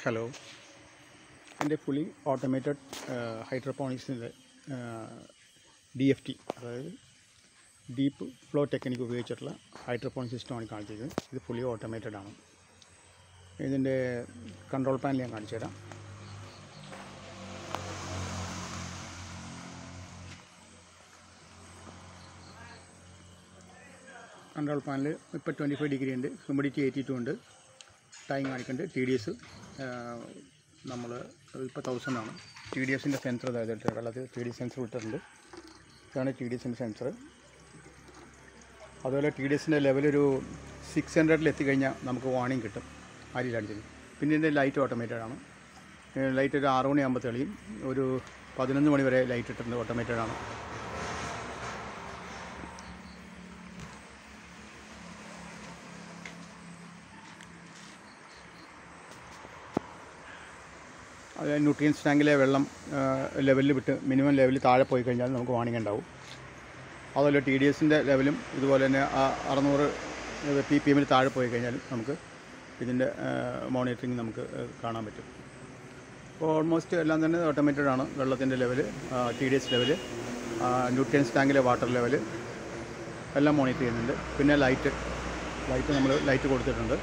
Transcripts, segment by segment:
hello എൻ്റെ fully automated ഹൈഡ്രോപോണിക്സിൻ്റെ D F T അതായത് ഡീപ്പ് ഫ്ലോ ടെക്നിക്ക് ഉപയോഗിച്ചിട്ടുള്ള ഹൈഡ്രോപോണിക് സിസ്റ്റമാണ് കാണിച്ചിരിക്കുന്നത് ഇത് ഫുള്ളി ഓട്ടോമേറ്റഡ് ആണ് ഇതിൻ്റെ കൺട്രോൾ പാനൽ ഞാൻ കാണിച്ചു തരാം കൺട്രോൾ പാനൽ ഇപ്പോൾ ട്വൻറ്റി ഫൈവ് ഡിഗ്രി ഉണ്ട് ഹ്യൂമിഡിറ്റി എയ്റ്റി ടു ഉണ്ട് ടൈം കാണിക്കുന്നുണ്ട് ടി ഡി എസ് നമ്മൾ ഇപ്പോൾ തൗസൻഡ് ആണ് ടി ഡി എസിൻ്റെ സെൻസർ അതായത് വെള്ളത്തിൽ ടി ഡി സെൻസർ വിട്ടിട്ടുണ്ട് ഇതാണ് ടി ഡി എസിൻ്റെ സെൻസർ അതുപോലെ ടി ഡി എസിൻ്റെ ലെവൽ ഒരു സിക്സ് ഹൺഡ്രഡിൽ എത്തിക്കഴിഞ്ഞാൽ നമുക്ക് വാർണിംഗ് കിട്ടും ആരിൽ അടിച്ചത് പിന്നെ ഇതിൻ്റെ ലൈറ്റ് ഓട്ടോമേറ്റഡ് ആണ് ലൈറ്റ് ഒരു ആറ് മണിയാകുമ്പോൾ തെളിയും ഒരു പതിനൊന്ന് മണി വരെ ലൈറ്റ് ഇട്ടിട്ടുണ്ട് ഓട്ടോമേറ്റഡ് ആണ് അത് ന്യൂട്രിയൻസ് ടാങ്കിലെ വെള്ളം ലെവലിൽ വിട്ട് മിനിമം ലെവലിൽ താഴെ പോയി കഴിഞ്ഞാൽ നമുക്ക് വാണിംഗ് ഉണ്ടാവും അതുപോലെ ടി ഡി എസിൻ്റെ ലെവലും ഇതുപോലെ തന്നെ ആ അറുന്നൂറ് പി പി എമ്മിൽ താഴെ പോയി കഴിഞ്ഞാൽ നമുക്ക് ഇതിൻ്റെ മോണിറ്ററിങ് നമുക്ക് ഏഹ്, കാണാൻ പറ്റും അപ്പോൾ ഓൾമോസ്റ്റ് എല്ലാം തന്നെ ഓട്ടോമേറ്റഡ് ആണ് വെള്ളത്തിൻ്റെ level T D S level nutrients ടാങ്കിലെ വാട്ടർ ലെവല് എല്ലാം മോണിറ്റർ ചെയ്യുന്നുണ്ട് പിന്നെ ലൈറ്റ് ലൈറ്റ് നമ്മൾ ലൈറ്റ് കൊടുത്തിട്ടുണ്ട്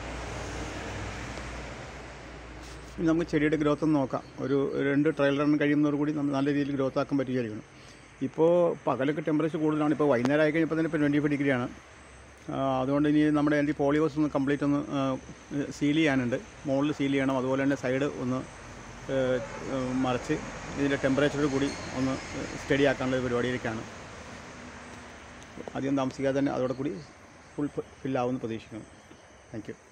ഇനി നമുക്ക് ചെടിയുടെ ഗ്രോത്ത് ഒന്ന് നോക്കാം ഒരു രണ്ട് ട്രയൽ റൺ കഴിയുന്നതോടുകൂടി നമ്മൾ നല്ല രീതിയിൽ ഗ്രോത്ത് ആക്കാൻ പറ്റുകയായിരിക്കണം ഇപ്പോൾ പകലൊക്കെ ടെമ്പറേച്ചർ കൂടുതലാണ് ഇപ്പോൾ വൈകുന്നേരം ആയി കഴിഞ്ഞപ്പോൾ തന്നെ ഇപ്പോൾ ട്വൻറ്റി ഫൈവ് ഡിഗ്രിയാണ് ആ, അതുകൊണ്ട് ഇനി നമ്മുടെ ആൻറ്റി പോളിയോസ് ഒന്ന് കംപ്ലീറ്റ് ഒന്ന് സീൽ ചെയ്യാനുണ്ട് മുകളിൽ സീൽ ചെയ്യണം അതുപോലെ തന്നെ സൈഡ് ഒന്ന് ഏ, ഏ, മറിച്ച് ഇതിൻ്റെ ടെമ്പറേച്ചർ കൂടി ഒന്ന് സ്റ്റഡി ആക്കാനുള്ള ഒരു പരിപാടിയിലേക്കാണ് അധികം താമസിക്കാതെ തന്നെ അതോടെ കൂടി ഫുൾ ഫില്ലാവുമെന്ന് പ്രതീക്ഷിക്കുന്നു താങ്ക് യു